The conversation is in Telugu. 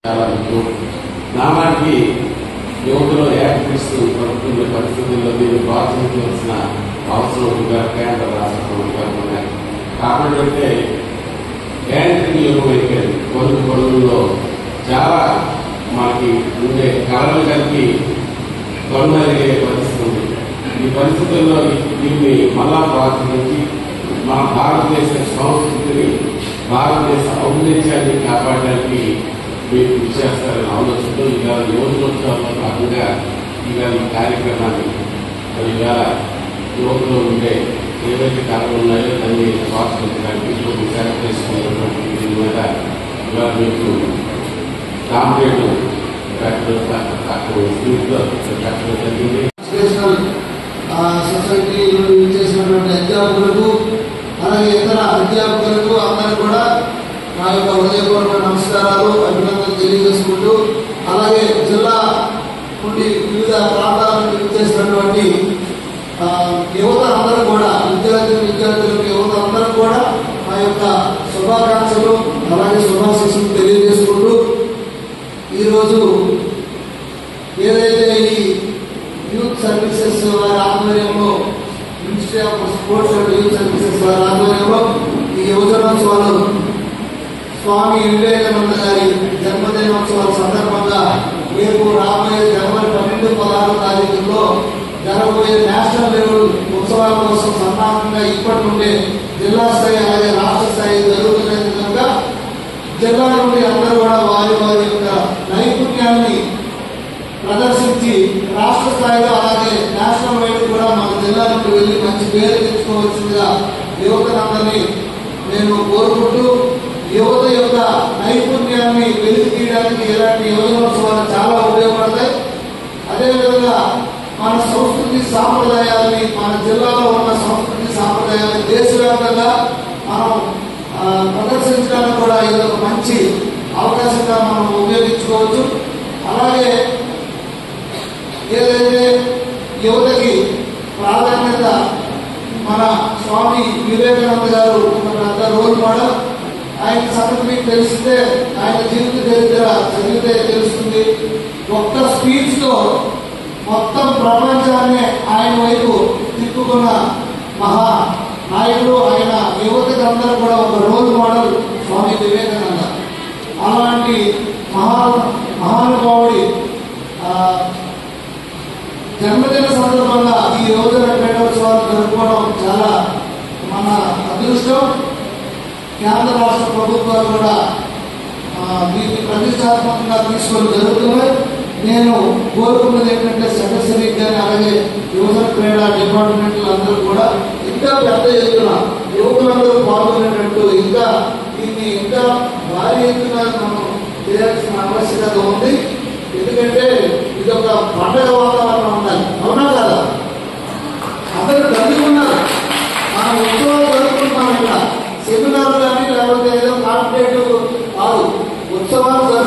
చాలా ముఖ్యం నామానికి యువతలో ఏకపిస్తూ పడుతున్న పరిస్థితుల్లో మీరు ప్రోత్సహించవలసిన అవసరం ఉందిగా కేంద్ర రాష్ట్ర ప్రభుత్వాలు ఉన్నాయి కాబట్టి అంటే యాంత్రిక యుగం అయిపోయింది కొనుగోలు కొనుగోలులో చాలా మనకి ఉండే కళలు కలిపి కొనగలిగే పరిస్థితి ఉంది ఈ పరిస్థితుల్లో దీన్ని మళ్ళా ప్రోత్సహించి మన భారతదేశ సంస్కృతిని భారతదేశ ఔన్నత్యాన్ని కాపాడడానికి మీరు కృషి చేస్తారని ఆలోచనతో ఇవాళ యువజనోత్సవంలో భాగంగా ఇవాళ ఈ కార్యక్రమాన్ని మరి ఇవాళ యువతలో ఉండే ఏవైతే కారణాలు ఉన్నాయో దాన్ని ప్రోత్సహించడానికి కొన్ని సేవ చేసుకున్నటువంటి దీని మీద ఇవాళ మీకు comrade doctor doctor Smith doctor జరిగింది ఎడ్యుకేషనల్ ఆ, సొసైటీ చేసినటువంటి అధ్యాపకులకు అలాగే ఇతర అధ్యాపకులకు అందరూ కూడా నా యొక్క హృదయపూర్వక నమస్కారాలు అభినందనలు తెలియజేసుకుంటూ అలాగే జిల్లా నుండి వివిధ ప్రాంతాల నుండి చేసినటువంటి ఆ, యువత అందరూ కూడా విద్యార్థులు విద్యార్థులకు యువత అందరూ కూడా మా యొక్క శుభాకాంక్షలు అలాగే శుభాశిస్సులు తెలియజేసుకుంటూ ఈరోజు ఏదైతే ఈ యూత్ సర్వీసెస్ వారి ఆధ్వర్యంలో ministry of sports and youth services వారి ఆధ్వర్యంలో ఈ యువజనోత్సవాలు స్వామి వివేకానంద గారి జన్మదినోత్సవాల సందర్భంగా రేపు రాబోయే జనవరి పన్నెండు పదహారు తారీఖుల్లో జరగబోయే నేషనల్ లెవెల్ ఉత్సవాల కోసం సన్నాహంగా ఇప్పటి నుండే జిల్లా స్థాయి అలాగే రాష్ట్ర స్థాయి జరుగుతున్నది కనుక జిల్లా నుండి అందరూ కూడా వారి వారి యొక్క నైపుణ్యాన్ని ప్రదర్శించి రాష్ట్ర స్థాయిలో అలాగే నేషనల్ వైడ్ కూడా మన జిల్లా నుండి వెళ్ళి మంచి పేరు తెచ్చుకోవాల్సిందిగా యువతనందరినీ నేను కోరుకుంటూ యువత యొక్క నైపుణ్యాన్ని వెలికి తీయడానికి ఇలాంటి యువజనోత్సవాలు చాలా ఉపయోగపడతాయి అదేవిధంగా మన సంస్కృతి సాంప్రదాయాలని మన జిల్లాలో ఉన్న సంస్కృతి సాంప్రదాయాలని దేశవ్యాప్తంగా మనం ఆ, ప్రదర్శించడానికి కూడా ఇది ఒక మంచి అవకాశంగా మనం ఉపయోగించుకోవచ్చు అలాగే ఏదైతే యువతకి ప్రాధాన్యత మన స్వామి వివేకానంద గారు ఒక పెద్ద రోల్ మోడల్ ఆయన సంగతి మీకు తెలిస్తే ఆయన జీవిత చరిత్ర చదివితే తెలుస్తుంది ఒక్క స్పీచ్ తో మొత్తం ప్రపంచాన్ని ఆయన వైపు తిప్పుకున్న మహా నాయకుడు ఆయన యువతకి అందరూ కూడా ఒక రోల్ మోడల్ స్వామి వివేకానంద అలాంటి మహా మహానుభావుడి ఆ, జన్మదిన సందర్భంగా ఈ యువజన క్రీడోత్సవాలు జరుపుకోవడం చాలా మన అదృష్టం కేంద్ర రాష్ట్ర ప్రభుత్వాలు కూడా ఆ, దీన్ని ప్రతిష్టాత్మకంగా తీసుకొని జరుగుతున్నాయి నేను కోరుకున్నది ఏంటంటే సెక్రటరీ కానీ అలాగే యువజన క్రీడా డిపార్ట్మెంట్లు అందరూ కూడా ఇంకా పెద్ద ఎత్తున యువకులందరూ పాల్గొనేటట్టు ఇంకా దీన్ని ఇంకా భారీ ఎత్తున మనం చేయాల్సిన ఆవశ్యకత ఉంది ఎందుకంటే ఇది ఒక పండగ వాతావరణం ఉండాలి అవునా కదా అందరూ చదువుకున్నారు మనం ఉత్సవాలు జరుపుకుంటున్నాం ఇక్కడ సెమినార్ కానీ లేకపోతే ఏదో కాంపిటేటివ్ కాదు ఉత్సవాలు